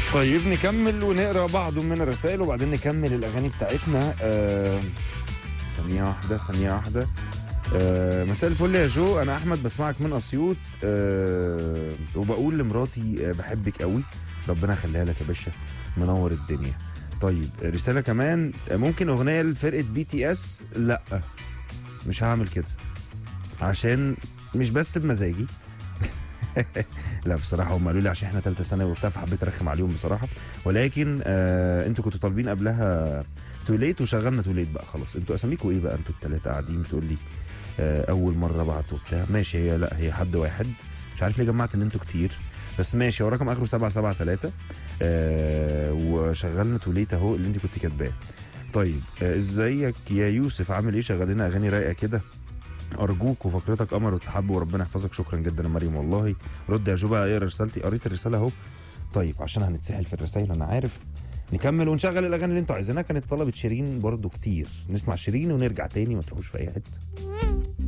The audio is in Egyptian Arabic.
طيب نكمل ونقرا بعض من الرسائل وبعدين نكمل الاغاني بتاعتنا آه ثانيه واحده ثانيه واحده آه مساء الفل يا جو انا احمد بسمعك من اسيوط آه وبقول لمراتي آه بحبك قوي ربنا يخليها لك يا باشا منور الدنيا طيب رساله كمان آه، ممكن اغنيه لفرقه بي تي اس لا مش هعمل كده عشان مش بس بمزاجي لا بصراحه هم قالوا لي عشان احنا ثالثه ثانوي وبتاع فحبيت ارخم عليهم بصراحه ولكن آه انتوا كنتوا طالبين قبلها توليت وشغلنا توليت بقى خلاص انتوا اساميكوا ايه بقى انتوا الثلاثه قاعدين بتقول لي آه اول مره بعتوا بتاع ماشي هي لا هي حد واحد مش عارف ليه جمعت ان انتوا كتير بس ماشي هو رقم اخره 773 آه وشغلنا توليت اهو اللي انت كنت كاتباه طيب آه ازيك يا يوسف عامل ايه شغل لنا اغاني رايقه كده ارجوك وفقرتك قمر وتحب وربنا يحفظك شكرا جدا يا مريم والله رد يا جو بقى اقرا رسالتي قريت الرساله اهو طيب عشان هنتسحل في الرسائل انا عارف نكمل ونشغل الاغاني اللي انتوا عايزينها كانت طلبت شيرين برضو كتير نسمع شيرين ونرجع تاني ما تروحوش في اي حته